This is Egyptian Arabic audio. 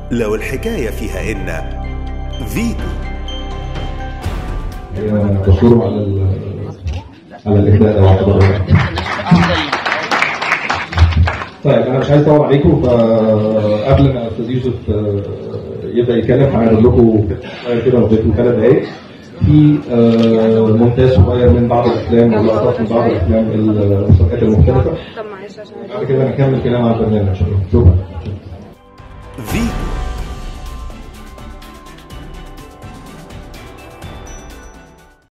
لو الحكاية فيها إن فيتو بشكره على ال- على الاهداء ده واعتبار طيب انا مش عايز اطول عليكم فقبل ما استاذ يوسف آه، يبدا يتكلم هعرض لكم صغير كده مدته ثلاث دقائق في آه، مونتاج صغير من بعض الافلام ولقطات من بعض الافلام المسابقات المختلفه طب معلش عشان بعد كده نكمل كلام عن البرنامج شكرا فيتو